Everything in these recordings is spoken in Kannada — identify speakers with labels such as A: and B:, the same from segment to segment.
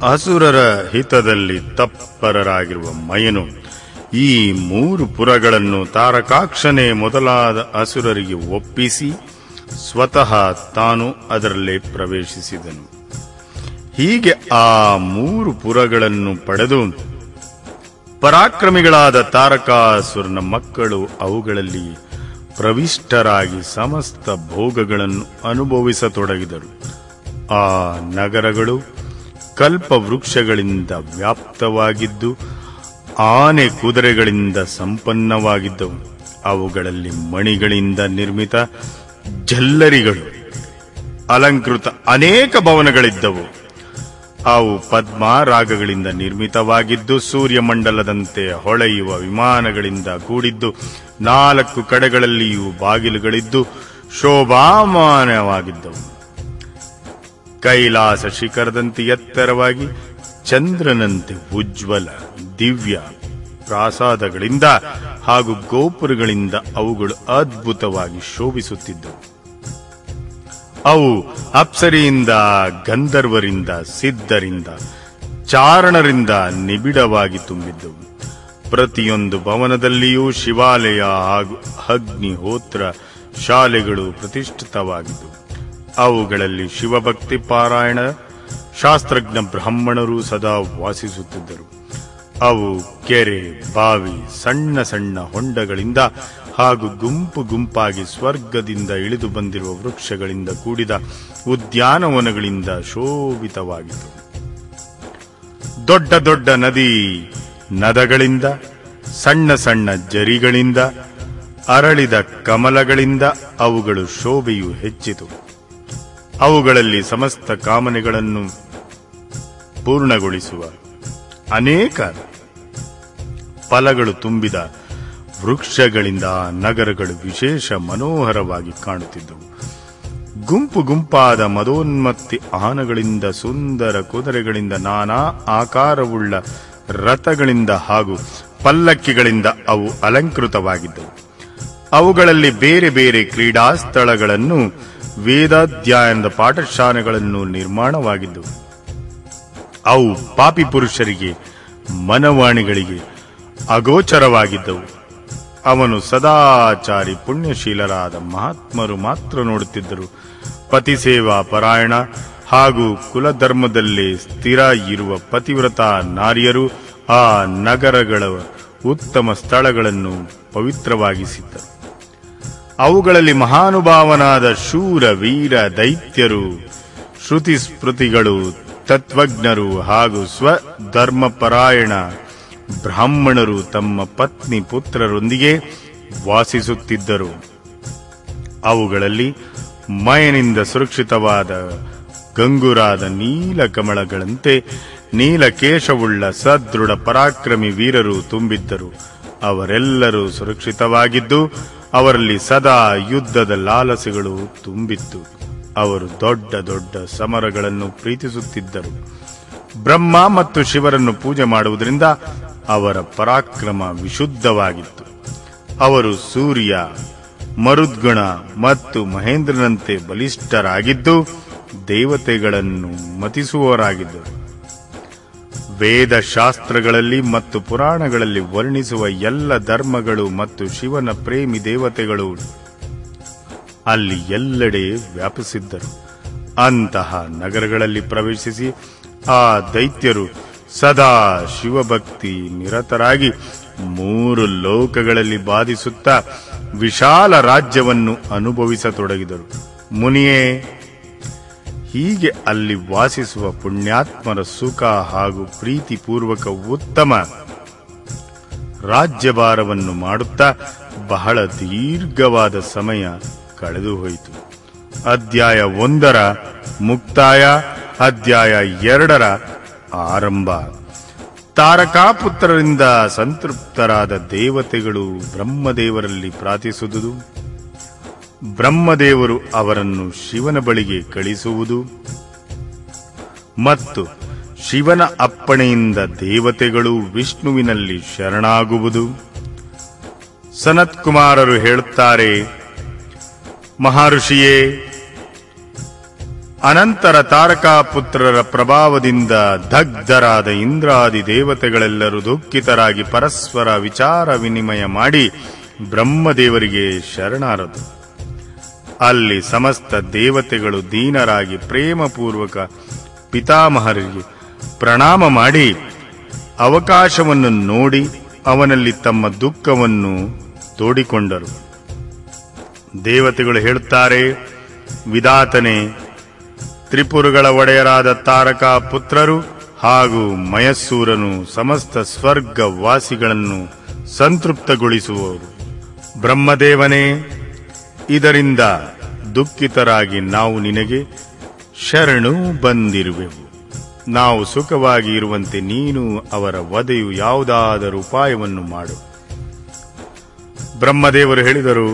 A: ಅಸುರರ ಹಿತದಲ್ಲಿ ತತ್ಪರರಾಗಿರುವ ಮಯನು ಈ ಮೂರು ಪುರಗಳನ್ನು ತಾರಕಾಕ್ಷನೇ ಮೊದಲಾದ ಅಸುರರಿಗೆ ಒಪ್ಪಿಸಿ ಸ್ವತಃ ತಾನು ಅದರಲ್ಲೇ ಪ್ರವೇಶಿಸಿದನು ಹೀಗೆ ಆ ಮೂರು ಪುರಗಳನ್ನು ಪಡೆದು ಪರಾಕ್ರಮಿಗಳಾದ ತಾರಕಾಸುರನ ಮಕ್ಕಳು ಅವುಗಳಲ್ಲಿ ಪ್ರವಿಷ್ಟರಾಗಿ ಸಮಸ್ತ ಭೋಗಗಳನ್ನು ಅನುಭವಿಸತೊಡಗಿದರು ಆ ನಗರಗಳು ಕಲ್ಪ ವೃಕ್ಷಗಳಿಂದ ವ್ಯಾಪ್ತವಾಗಿದ್ದು ಆನೆ ಕುದುರೆಗಳಿಂದ ಸಂಪನ್ನವಾಗಿದ್ದವು ಅವುಗಳಲ್ಲಿ ಮಣಿಗಳಿಂದ ನಿರ್ಮಿತ ಜಲ್ಲರಿಗಳು ಅಲಂಕೃತ ಅನೇಕ ಭವನಗಳಿದ್ದವು ಅವು ಪದ್ಮಾರಾಗಗಳಿಂದ ನಿರ್ಮಿತವಾಗಿದ್ದು ಸೂರ್ಯಮಂಡಲದಂತೆ ಹೊಳೆಯುವ ವಿಮಾನಗಳಿಂದ ಕೂಡಿದ್ದು ನಾಲ್ಕು ಕಡೆಗಳಲ್ಲಿಯೂ ಬಾಗಿಲುಗಳಿದ್ದು ಶೋಭಾಮಾನವಾಗಿದ್ದವು ಕೈಲಾಸ ಶಿಖರದಂತೆ ಎತ್ತರವಾಗಿ ಚಂದ್ರನಂತೆ ಉಜ್ವಲ ದಿವ್ಯ ಪ್ರಾಸಾದಗಳಿಂದ ಹಾಗೂ ಗೋಪುರಗಳಿಂದ ಅವುಗಳು ಅದ್ಭುತವಾಗಿ ಶೋಭಿಸುತ್ತಿದ್ದವು ಅವು ಅಪ್ಸರಿಯಿಂದ ಗಂಧರ್ವರಿಂದ ಸಿದ್ಧರಿಂದ ಚಾರಣರಿಂದ ನಿಬಿಡವಾಗಿ ತುಂಬಿದ್ದವು ಪ್ರತಿಯೊಂದು ಭವನದಲ್ಲಿಯೂ ಶಿವಾಲಯ ಹಾಗೂ ಅಗ್ನಿಹೋತ್ರ ಶಾಲೆಗಳು ಪ್ರತಿಷ್ಠಿತವಾಗಿದ್ದವು ಅವುಗಳಲ್ಲಿ ಶಿವಭಕ್ತಿ ಪಾರಾಯಣ ಶಾಸ್ತ್ರಜ್ಞ ಬ್ರಾಹ್ಮಣರು ಸದಾ ವಾಸಿಸುತ್ತಿದ್ದರು ಅವು ಕೆರೆ ಬಾವಿ ಸಣ್ಣ ಸಣ್ಣ ಹೊಂಡಗಳಿಂದ ಹಾಗೂ ಗುಂಪು ಗುಂಪಾಗಿ ಸ್ವರ್ಗದಿಂದ ಇಳಿದು ಬಂದಿರುವ ವೃಕ್ಷಗಳಿಂದ ಕೂಡಿದ ಉದ್ಯಾನವನಗಳಿಂದ ಶೋಭಿತವಾಗಿತ್ತು ದೊಡ್ಡ ದೊಡ್ಡ ನದಿ ನದಗಳಿಂದ ಸಣ್ಣ ಸಣ್ಣ ಜರಿಗಳಿಂದ ಅರಳಿದ ಕಮಲಗಳಿಂದ ಅವುಗಳು ಶೋಭೆಯು ಹೆಚ್ಚಿತು ಅವುಗಳಲ್ಲಿ ಸಮಸ್ತ ಕಾಮನೆಗಳನ್ನು ಪೂರ್ಣಗೊಳಿಸುವ ಅನೇಕ ಫಲಗಳು ತುಂಬಿದ ವೃಕ್ಷಗಳಿಂದ ಆ ನಗರಗಳು ವಿಶೇಷ ಮನೋಹರವಾಗಿ ಕಾಣುತ್ತಿದ್ದವು ಗುಂಪು ಗುಂಪಾದ ಮದೋನ್ಮತ್ತಿ ಆನಗಳಿಂದ ಸುಂದರ ಕುದುರೆಗಳಿಂದ ನಾನಾ ಆಕಾರವುಳ್ಳ ರಥಗಳಿಂದ ಹಾಗೂ ಪಲ್ಲಕ್ಕಿಗಳಿಂದ ಅವು ಅಲಂಕೃತವಾಗಿದ್ದವು ಅವುಗಳಲ್ಲಿ ಬೇರೆ ಬೇರೆ ಕ್ರೀಡಾ ಸ್ಥಳಗಳನ್ನು ವೇದಾಧ್ಯಾಯನದ ಪಾಠಶಾಲೆಗಳನ್ನು ನಿರ್ಮಾಣವಾಗಿದ್ದವು ಅವು ಪಾಪಿ ಪುರುಷರಿಗೆ ಮನವಾಣಿಗಳಿಗೆ ಅಗೋಚರವಾಗಿದ್ದವು ಅವನು ಸದಾಚಾರಿ ಪುಣ್ಯಶೀಲರಾದ ಮಹಾತ್ಮರು ಮಾತ್ರ ನೋಡುತ್ತಿದ್ದರು ಪತಿ ಸೇವಾ ಪರಾಯಣ ಹಾಗೂ ಕುಲಧರ್ಮದಲ್ಲಿ ಸ್ಥಿರ ಇರುವ ಪತಿವ್ರತ ನಾರಿಯರು ಆ ನಗರಗಳ ಉತ್ತಮ ಸ್ಥಳಗಳನ್ನು ಪವಿತ್ರವಾಗಿಸಿದ್ದರು ಅವುಗಳಲ್ಲಿ ಮಹಾನುಭಾವನಾದ ಶೂರ ವೀರ ದೈತ್ಯರು ಶ್ರುತಿ ಸ್ಮೃತಿಗಳು ತತ್ವಜ್ಞರು ಹಾಗೂ ಸ್ವಧರ್ಮಪರಾಯಣ ಬ್ರಾಹ್ಮಣರು ತಮ್ಮ ಪತ್ನಿ ಪುತ್ರರೊಂದಿಗೆ ವಾಸಿಸುತ್ತಿದ್ದರು ಅವುಗಳಲ್ಲಿ ಮಯನಿಂದ ಸುರಕ್ಷಿತವಾದ ಗಂಗುರಾದ ನೀಲಕಮಲಗಳಂತೆ ನೀಲಕೇಶವುಳ್ಳ ಸದೃಢ ಪರಾಕ್ರಮಿ ವೀರರು ತುಂಬಿದ್ದರು ಅವರೆಲ್ಲರೂ ಸುರಕ್ಷಿತವಾಗಿದ್ದು ಅವರಲ್ಲಿ ಸದಾ ಯುದ್ಧದ ಲಾಲಸೆಗಳು ತುಂಬಿತ್ತು ಅವರು ದೊಡ್ಡ ದೊಡ್ಡ ಸಮರಗಳನ್ನು ಪ್ರೀತಿಸುತ್ತಿದ್ದರು ಬ್ರಹ್ಮ ಮತ್ತು ಶಿವರನ್ನು ಪೂಜೆ ಮಾಡುವುದರಿಂದ ಅವರ ಪರಾಕ್ರಮ ವಿಶುದ್ಧವಾಗಿತ್ತು ಅವರು ಸೂರ್ಯ ಮರುದ್ಗುಣ ಮತ್ತು ಮಹೇಂದ್ರನಂತೆ ಬಲಿಷ್ಠರಾಗಿದ್ದು ದೇವತೆಗಳನ್ನು ಮತಿಸುವವರಾಗಿದ್ದರು ವೇದ ಶಾಸ್ತ್ರಗಳಲ್ಲಿ ಮತ್ತು ಪುರಾಣಗಳಲ್ಲಿ ವರ್ಣಿಸುವ ಎಲ್ಲ ಧರ್ಮಗಳು ಮತ್ತು ಶಿವನ ಪ್ರೇಮಿ ದೇವತೆಗಳು ಅಲ್ಲಿ ಎಲ್ಲೆಡೆ ವ್ಯಾಪಿಸಿದ್ದರು ಅಂತಹ ನಗರಗಳಲ್ಲಿ ಪ್ರವೇಶಿಸಿ ಆ ದೈತ್ಯರು ಸದಾ ಶಿವಭಕ್ತಿ ನಿರತರಾಗಿ ಮೂರು ಲೋಕಗಳಲ್ಲಿ ಬಾಧಿಸುತ್ತಾ ವಿಶಾಲ ರಾಜ್ಯವನ್ನು ಅನುಭವಿಸತೊಡಗಿದರು ಮುನಿಯೇ ಹೀಗೆ ಅಲ್ಲಿ ವಾಸಿಸುವ ಪುಣ್ಯಾತ್ಮರ ಸುಖ ಹಾಗೂ ಪ್ರೀತಿಪೂರ್ವಕ ಉತ್ತಮ ರಾಜ್ಯಭಾರವನ್ನು ಮಾಡುತ್ತಾ ಬಹಳ ದೀರ್ಘವಾದ ಸಮಯ ಕಳೆದು ಹೋಯಿತು ಅಧ್ಯಾಯ ಒಂದರ ಮುಕ್ತಾಯ ಅಧ್ಯಾಯ ಎರಡರ ಆರಂಭ ತಾರಕಾಪುತ್ರರಿಂದ ಸಂತೃಪ್ತರಾದ ದೇವತೆಗಳು ಬ್ರಹ್ಮದೇವರಲ್ಲಿ ಪ್ರಾರ್ಥಿಸುವುದು ಬ್ರಹ್ಮದೇವರು ಅವರನ್ನು ಶಿವನ ಬಳಿಗೆ ಕಳಿಸುವುದು ಮತ್ತು ಶಿವನ ಅಪ್ಪಣೆಯಿಂದ ದೇವತೆಗಳು ವಿಷ್ಣುವಿನಲ್ಲಿ ಶರಣಾಗುವುದು ಸನತ್ಕುಮಾರರು ಹೇಳುತ್ತಾರೆ ಮಹರ್ಷಿಯೇ ಅನಂತರ ತಾರಕಾ ಪುತ್ರರ ಪ್ರಭಾವದಿಂದ ದಗ್ಧರಾದ ಇಂದ್ರಾದಿ ದೇವತೆಗಳೆಲ್ಲರೂ ದುಃಖಿತರಾಗಿ ಪರಸ್ಪರ ವಿಚಾರ ವಿನಿಮಯ ಮಾಡಿ ಬ್ರಹ್ಮದೇವರಿಗೆ ಶರಣಾರದು ಅಲ್ಲಿ ಸಮಸ್ತ ದೇವತೆಗಳು ದೀನರಾಗಿ ಪ್ರೇಮಪೂರ್ವಕ ಪಿತಾಮಹರಿಗೆ ಪ್ರಣಾಮ ಮಾಡಿ ಅವಕಾಶವನ್ನು ನೋಡಿ ಅವನಲ್ಲಿ ತಮ್ಮ ದುಃಖವನ್ನು ತೋಡಿಕೊಂಡರು ದೇವತೆಗಳು ಹೇಳುತ್ತಾರೆ ವಿಧಾತನೆ ತ್ರಿಪುರುಗಳ ಒಡೆಯರಾದ ತಾರಕ ಪುತ್ರರು ಹಾಗೂ ಮಯಸ್ಸೂರನು ಸಮಸ್ತ ಸ್ವರ್ಗ ವಾಸಿಗಳನ್ನು ಸಂತೃಪ್ತಗೊಳಿಸುವವರು ಬ್ರಹ್ಮದೇವನೇ ಇದರಿಂದ ದುಃಖಿತರಾಗಿ ನಾವು ನಿನಗೆ ಶರಣು ಬಂದಿರುವೆವು ನಾವು ಸುಖವಾಗಿ ಇರುವಂತೆ ನೀನು ಅವರ ವಧೆಯು ಯಾವುದಾದರೂ ಉಪಾಯವನ್ನು ಮಾಡು ಬ್ರಹ್ಮದೇವರು ಹೇಳಿದರು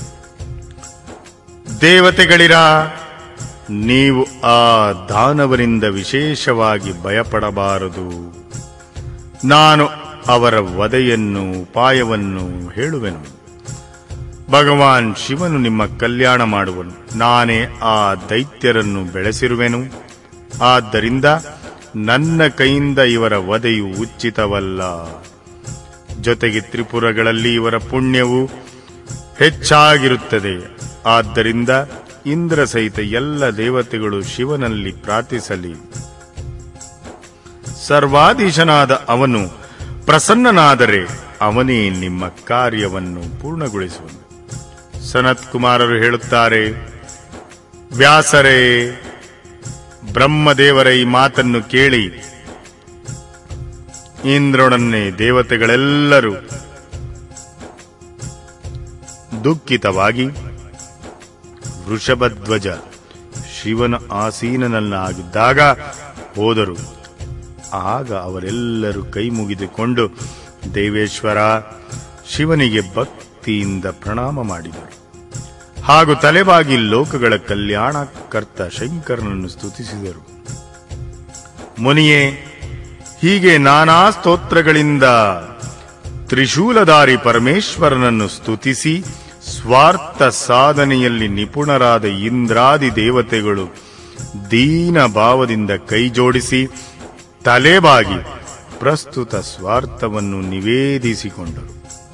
A: ದೇವತೆಗಳಿರ ನೀವು ಆ ದಾನವರಿಂದ ವಿಶೇಷವಾಗಿ ಭಯಪಡಬಾರದು ನಾನು ಅವರ ವಧೆಯನ್ನು ಉಪಾಯವನ್ನು ಹೇಳುವೆನು ಭಗವಾನ್ ಶಿವನು ನಿಮ್ಮ ಕಲ್ಯಾಣ ಮಾಡುವನು ನಾನೇ ಆ ದೈತ್ಯರನ್ನು ಬೆಳೆಸಿರುವೆನು ಆದ್ದರಿಂದ ನನ್ನ ಕೈಯಿಂದ ಇವರ ವಧೆಯು ಉಚಿತವಲ್ಲ ಜೊತೆಗೆ ತ್ರಿಪುರಗಳಲ್ಲಿ ಇವರ ಪುಣ್ಯವು ಹೆಚ್ಚಾಗಿರುತ್ತದೆ ಆದ್ದರಿಂದ ಇಂದ್ರ ಸಹಿತ ಎಲ್ಲ ದೇವತೆಗಳು ಶಿವನಲ್ಲಿ ಪ್ರಾರ್ಥಿಸಲಿ ಸರ್ವಾಧೀಶನಾದ ಅವನು ಪ್ರಸನ್ನನಾದರೆ ಅವನೇ ನಿಮ್ಮ ಕಾರ್ಯವನ್ನು ಪೂರ್ಣಗೊಳಿಸುವನು ಸನತ್ ಕುಮಾರರು ಹೇಳುತ್ತಾರೆ ವ್ಯಾಸರೇ ಬ್ರಹ್ಮದೇವರ ಈ ಮಾತನ್ನು ಕೇಳಿ ಇಂದ್ರನನ್ನೇ ದೇವತೆಗಳೆಲ್ಲರೂ ದುಃಖಿತವಾಗಿ ವೃಷಭಧ್ವಜ ಶಿವನ ಆಸೀನನನ್ನಾಗಿದ್ದಾಗ ಹೋದರು ಆಗ ಅವರೆಲ್ಲರೂ ಕೈ ಮುಗಿದುಕೊಂಡು ದೇವೇಶ್ವರ ಶಿವನಿಗೆ ಭಕ್ತಿಯಿಂದ ಪ್ರಣಾಮ ಮಾಡಿದರು ಹಾಗೂ ತಲೆಬಾಗಿ ಲೋಕಗಳ ಕಲ್ಯಾಣಕರ್ತ ಶಂಕರನನ್ನು ಸ್ತುತಿಸಿದರು ಮುನಿಯೇ ಹೀಗೆ ನಾನಾ ಸ್ತೋತ್ರಗಳಿಂದ ತ್ರಿಶೂಲಧಾರಿ ಪರಮೇಶ್ವರನನ್ನು ಸ್ತುತಿಸಿ ಸ್ವಾರ್ಥ ಸಾಧನೆಯಲ್ಲಿ ನಿಪುಣರಾದ ಇಂದ್ರಾದಿ ದೇವತೆಗಳು ದೀನ ಭಾವದಿಂದ ಕೈಜೋಡಿಸಿ ತಲೆಬಾಗಿ ಪ್ರಸ್ತುತ ಸ್ವಾರ್ಥವನ್ನು ನಿವೇದಿಸಿಕೊಂಡರು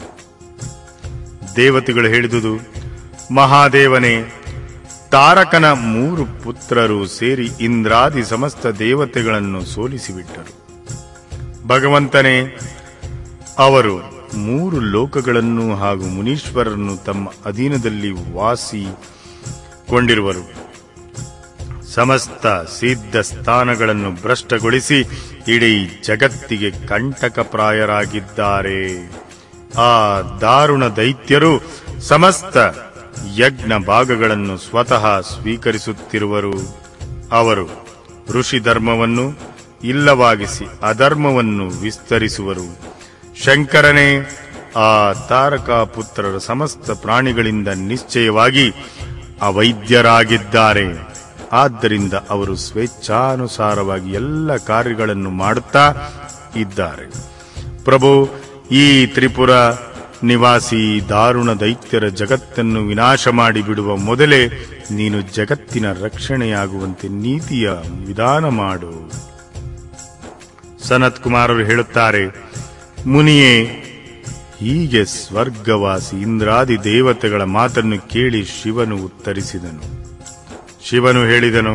A: ದೇವತೆಗಳು ಹೇಳಿದುದು ಮಹಾದೇವನೇ ತಾರಕನ ಮೂರು ಪುತ್ರರು ಸೇರಿ ಇಂದ್ರಾದಿ ಸಮಸ್ತ ದೇವತೆಗಳನ್ನು ಸೋಲಿಸಿಬಿಟ್ಟರು ಭಗವಂತನೇ ಅವರು ಮೂರು ಲೋಕಗಳನ್ನು ಹಾಗೂ ಮುನೀಶ್ವರನ್ನು ತಮ್ಮ ಅಧೀನದಲ್ಲಿ ವಾಸಿಕೊಂಡಿರುವರು ಸಮಸ್ತ ಸಿದ್ಧ ಸ್ಥಾನಗಳನ್ನು ಭ್ರಷ್ಟಗೊಳಿಸಿ ಇಡೀ ಜಗತ್ತಿಗೆ ಕಂಟಕಪ್ರಾಯರಾಗಿದ್ದಾರೆ ಆ ದಾರುಣ ದೈತ್ಯರು ಸಮಸ್ತ ಯಜ್ಞ ಭಾಗಗಳನ್ನು ಸ್ವತಃ ಸ್ವೀಕರಿಸುತ್ತಿರುವರು ಅವರು ಋಷಿ ಧರ್ಮವನ್ನು ಇಲ್ಲವಾಗಿಸಿ ಅಧರ್ಮವನ್ನು ವಿಸ್ತರಿಸುವರು ಶಂಕರನೇ ಆ ತಾರಕ ಪುತ್ರರ ಸಮಸ್ತ ಪ್ರಾಣಿಗಳಿಂದ ನಿಶ್ಚಯವಾಗಿ ಅವೈದ್ಯರಾಗಿದ್ದಾರೆ ಆದ್ದರಿಂದ ಅವರು ಸ್ವೇಚ್ಛಾನುಸಾರವಾಗಿ ಎಲ್ಲ ಕಾರ್ಯಗಳನ್ನು ಮಾಡುತ್ತಾ ಇದ್ದಾರೆ ಪ್ರಭು ಈ ತ್ರಿಪುರ ನಿವಾಸಿ ದಾರುಣ ದೈತ್ಯರ ಜಗತ್ತನ್ನು ವಿನಾಶ ಮಾಡಿ ಬಿಡುವ ಮೊದಲೇ ನೀನು ಜಗತ್ತಿನ ರಕ್ಷಣೆಯಾಗುವಂತೆ ನೀತಿಯ ವಿಧಾನ ಮಾಡು ಸನತ್ ಕುಮಾರರು ಹೇಳುತ್ತಾರೆ ಮುನಿಯೇ ಹೀಗೆ ಸ್ವರ್ಗವಾಸಿ ಇಂದ್ರಾದಿ ದೇವತೆಗಳ ಮಾತನ್ನು ಕೇಳಿ ಶಿವನು ಉತ್ತರಿಸಿದನು ಶಿವನು ಹೇಳಿದನು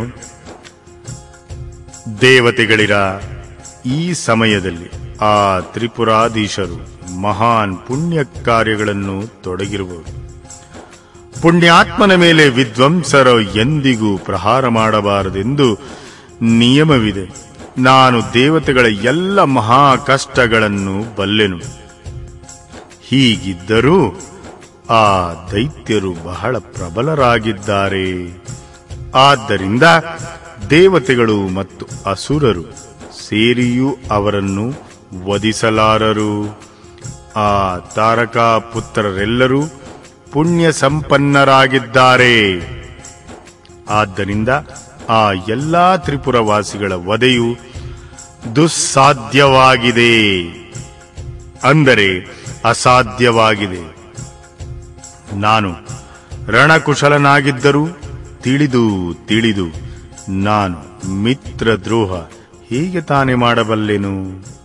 A: ದೇವತೆಗಳಿರ ಈ ಸಮಯದಲ್ಲಿ ಆ ತ್ರಿಪುರಾಧೀಶರು ಮಹಾನ್ ಪುಣ್ಯ ಕಾರ್ಯಗಳನ್ನು ತೊಡಗಿರುವರು ಪುಣ್ಯಾತ್ಮನ ಮೇಲೆ ವಿದ್ವಂಸರು ಎಂದಿಗೂ ಪ್ರಹಾರ ಮಾಡಬಾರದೆಂದು ನಿಯಮವಿದೆ ನಾನು ದೇವತೆಗಳ ಎಲ್ಲ ಮಹಾ ಕಷ್ಟಗಳನ್ನು ಬಲ್ಲೆನು ಹೀಗಿದ್ದರೂ ಆ ದೈತ್ಯರು ಬಹಳ ಪ್ರಬಲರಾಗಿದ್ದಾರೆ ಆದ್ದರಿಂದ ದೇವತೆಗಳು ಮತ್ತು ಅಸುರರು ಸೇರಿಯೂ ಅವರನ್ನು ವಧಿಸಲಾರರು ಆ ತಾರಕಾ ಪುತ್ರರೆಲ್ಲರೂ ಪುಣ್ಯ ಸಂಪನ್ನರಾಗಿದ್ದಾರೆ ಆದ್ದರಿಂದ ಆ ಎಲ್ಲಾ ತ್ರಿಪುರವಾಸಿಗಳ ವಧೆಯು ದುಸ್ಸಾಧ್ಯವಾಗಿದೆ ಅಂದರೆ ಅಸಾಧ್ಯವಾಗಿದೆ ನಾನು ರಣಕುಶಲನಾಗಿದ್ದರೂ ತಿಳಿದು ತಿಳಿದು ನಾನು ಮಿತ್ರ ದ್ರೋಹ ಹೀಗೆ ತಾನೇ ಮಾಡಬಲ್ಲೆನು